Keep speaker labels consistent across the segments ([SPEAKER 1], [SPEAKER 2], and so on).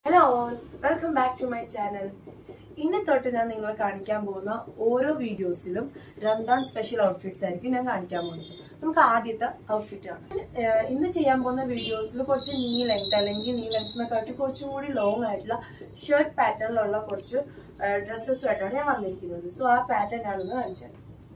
[SPEAKER 1] hello welcome back to my channel ഇനി തൊട്ട് ഞാൻ നിങ്ങളെ കാണിക്കാൻ പോകുന്ന ഓരോ വീഡിയോസിലും റംദാൻ സ്പെഷ്യൽ ഔട്ട്ഫിറ്റ്സ് ആയിരിക്കും ഞാൻ കാണിക്കാൻ പോകുന്നത് നമുക്ക് ആദ്യത്തെ ഔട്ട്ഫിറ്റ് ആണ് ഏഹ് ഇന്ന് ചെയ്യാൻ പോകുന്ന വീഡിയോസിൽ കുറച്ച് നീ ലെങ്ത് അല്ലെങ്കിൽ നീ ലെങ്ത്തിനെക്കാട്ടി കുറച്ചും കൂടി ലോങ് ആയിട്ടുള്ള ഷർട്ട് പാറ്റേണിലുള്ള കുറച്ച് ഡ്രസ്സസുമായിട്ടാണ് ഞാൻ വന്നിരിക്കുന്നത് സോ ആ പാറ്റേൺ ആണെന്ന് കാണിച്ചത്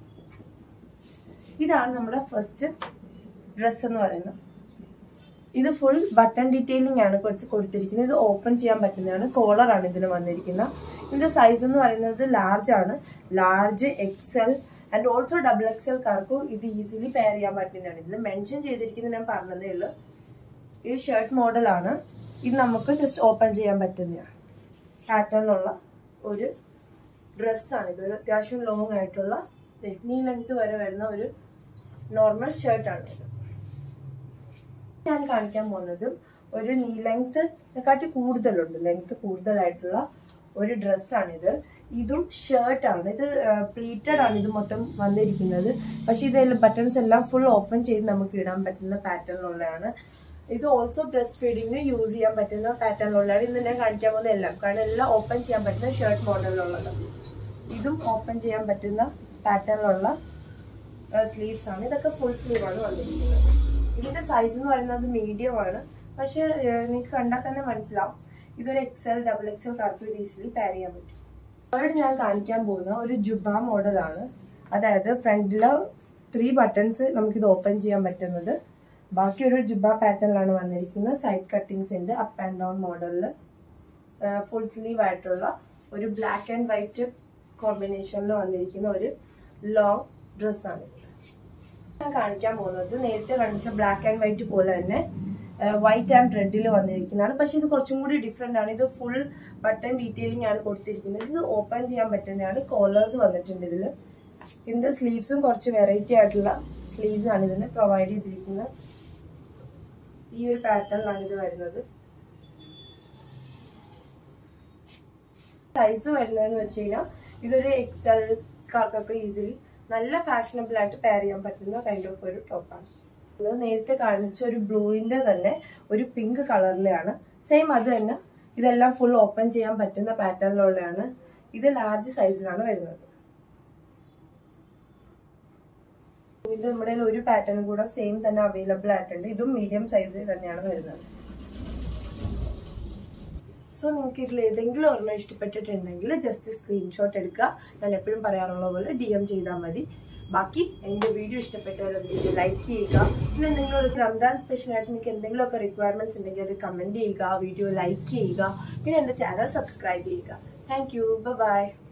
[SPEAKER 1] ഇതാണ് നമ്മുടെ ഫസ്റ്റ് ഡ്രസ്സ് എന്ന് പറയുന്നത് ഇത് ഫുൾ ബട്ടൺ ഡീറ്റെയിലിംഗ് ആണ് കുറച്ച് കൊടുത്തിരിക്കുന്നത് ഇത് ഓപ്പൺ ചെയ്യാൻ പറ്റുന്നതാണ് കോളർ ആണ് ഇതിന് വന്നിരിക്കുന്നത് ഇതിന്റെ സൈസ് എന്ന് പറയുന്നത് ലാർജ് ആണ് large XL and also double XL കാർക്കും ഇത് ഈസിലി പെയർ ചെയ്യാൻ പറ്റുന്നതാണ് ഇതിൽ മെൻഷൻ ചെയ്തിരിക്കുന്നത് ഞാൻ പറഞ്ഞതേ ഉള്ളൂ ഇത് ഷർട്ട് മോഡലാണ് ഇത് നമുക്ക് ജസ്റ്റ് ഓപ്പൺ ചെയ്യാൻ പറ്റുന്നതാണ് പാറ്റേണിലുള്ള ഒരു ഡ്രസ്സാണ് ഇത് ഒരു അത്യാവശ്യം ലോങ് ആയിട്ടുള്ള നീ ലെങ്ത് വരെ വരുന്ന ഒരു നോർമൽ ഷർട്ടാണ് ഇത് ഞാൻ കാണിക്കാൻ പോകുന്നത് ഒരു നീ ലെങ്ത്നെക്കാട്ടി കൂടുതലുണ്ട് ലെങ്ത് കൂടുതലായിട്ടുള്ള ഒരു ഡ്രസ്സാണിത് ഇതും ഷർട്ടാണ് ഇത് പ്ലീറ്റഡ് ആണ് ഇത് മൊത്തം വന്നിരിക്കുന്നത് പക്ഷെ ഇതിൽ ബട്ടൺസ് എല്ലാം ഫുൾ ഓപ്പൺ ചെയ്ത് നമുക്ക് ഇടാൻ പറ്റുന്ന പാറ്റേണിലുള്ളതാണ് ഇത് ഓൾസോ ബ്രസ്റ്റ് ഫീഡിങ്ങിന് യൂസ് ചെയ്യാൻ പറ്റുന്ന പാറ്റേണിലുള്ളതാണ് ഇന്ന് ഞാൻ കാണിക്കാൻ പോകുന്ന എല്ലാം കാരണം എല്ലാം ഓപ്പൺ ചെയ്യാൻ പറ്റുന്ന ഷർട്ട് മോഡലിലുള്ളത് ഇതും ഓപ്പൺ ചെയ്യാൻ പറ്റുന്ന പാറ്റേണിലുള്ള സ്ലീവ്സ് ആണ് ഇതൊക്കെ ഫുൾ സ്ലീവ് ആണ് വന്നിരിക്കുന്നത് ഇതിന്റെ സൈസ് എന്ന് പറയുന്നത് മീഡിയം ആണ് പക്ഷെ നിങ്ങൾക്ക് കണ്ടാൽ തന്നെ മനസ്സിലാവും ഇതൊരു എക്സൽ ഡബിൾ എക്സൽ കാർക്ക് ഇത് ഈസിലി പാർ ചെയ്യാൻ പറ്റും തേർഡ് ഞാൻ കാണിക്കാൻ പോകുന്ന ഒരു ജുബ മോഡലാണ് അതായത് ഫ്രണ്ടില് ത്രീ ബട്ടൺസ് നമുക്കിത് ഓപ്പൺ ചെയ്യാൻ പറ്റുന്നത് ബാക്കി ഒരു ജുബ പാറ്റേണിലാണ് വന്നിരിക്കുന്നത് സൈഡ് കട്ടിങ്സ് ഉണ്ട് അപ്പ് ആൻഡ് ഡൗൺ മോഡലിൽ ഫുൾ സ്ലീവ് ആയിട്ടുള്ള ഒരു ബ്ലാക്ക് ആൻഡ് വൈറ്റ് കോമ്പിനേഷനിൽ വന്നിരിക്കുന്ന ഒരു ലോങ് ഡ്രസ്സാണ് ഞാൻ കാണിക്കാൻ പോകുന്നത് നേരത്തെ കാണിച്ച ബ്ലാക്ക് ആൻഡ് വൈറ്റ് പോലെ തന്നെ വൈറ്റ് ആൻഡ് റെഡിൽ വന്നിരിക്കുന്നതാണ് പക്ഷെ ഇത് കുറച്ചും കൂടി ഡിഫറെന്റ് ആണ് ഇത് ഫുൾ ബട്ടൺ ഡീറ്റെയിലിംഗ് ആണ് കൊടുത്തിരിക്കുന്നത് ഇത് ഓപ്പൺ ചെയ്യാൻ പറ്റുന്നതാണ് കോളേഴ്സ് വന്നിട്ടുണ്ട് ഇതിൽ ഇതിന്റെ സ്ലീവ്സും കുറച്ച് വെറൈറ്റി ആയിട്ടുള്ള സ്ലീവ്സ് ആണ് ഇതിന് പ്രൊവൈഡ് ചെയ്തിരിക്കുന്നത് ഈ ഒരു പാറ്റേണിലാണ് ഇത് വരുന്നത് സൈസ് വരുന്നതെന്ന് വെച്ച് കഴിഞ്ഞാൽ ഇതൊരു എക്സൽ കാർക്കൊക്കെ ഈസിലി നല്ല ഫാഷനബിൾ ആയിട്ട് പെയർ ചെയ്യാൻ പറ്റുന്ന കൈൻഡ് ഓഫ് ഒരു ടോപ്പാണ് ഇത് നേരത്തെ കാണിച്ച ഒരു ബ്ലൂവിന്റെ തന്നെ ഒരു പിങ്ക് കളറിലെയാണ് സെയിം അത് തന്നെ ഇതെല്ലാം ഫുൾ ഓപ്പൺ ചെയ്യാൻ പറ്റുന്ന പാറ്റേണിലുള്ളതാണ് ഇത് ലാർജ് സൈസിലാണ് വരുന്നത് ഇത് നമ്മുടെ ഒരു പാറ്റേൺ കൂടെ സെയിം തന്നെ അവൈലബിൾ ആയിട്ടുണ്ട് ഇതും മീഡിയം സൈസിൽ തന്നെയാണ് വരുന്നത് സോ നിങ്ങൾക്ക് ഇതിൽ ഏതെങ്കിലും ഒരെണ്ണം ഇഷ്ടപ്പെട്ടിട്ടുണ്ടെങ്കിൽ ജസ്റ്റ് സ്ക്രീൻഷോട്ട് എടുക്കുക ഞാൻ എപ്പോഴും പറയാറുള്ള പോലെ ഡി എം ചെയ്താൽ മതി ബാക്കി എൻ്റെ വീഡിയോ ഇഷ്ടപ്പെട്ടവർ വീഡിയോ ലൈക്ക് ചെയ്യുക പിന്നെ നിങ്ങൾ റംദാൻ സ്പെഷ്യൽ ആയിട്ട് നിങ്ങൾക്ക് എന്തെങ്കിലുമൊക്കെ റിക്വയർമെന്റ്സ് ഉണ്ടെങ്കിൽ അത് കമൻറ്റ് ചെയ്യുക വീഡിയോ ലൈക്ക് ചെയ്യുക പിന്നെ എൻ്റെ ചാനൽ സബ്സ്ക്രൈബ് ചെയ്യുക താങ്ക് യു ബൈ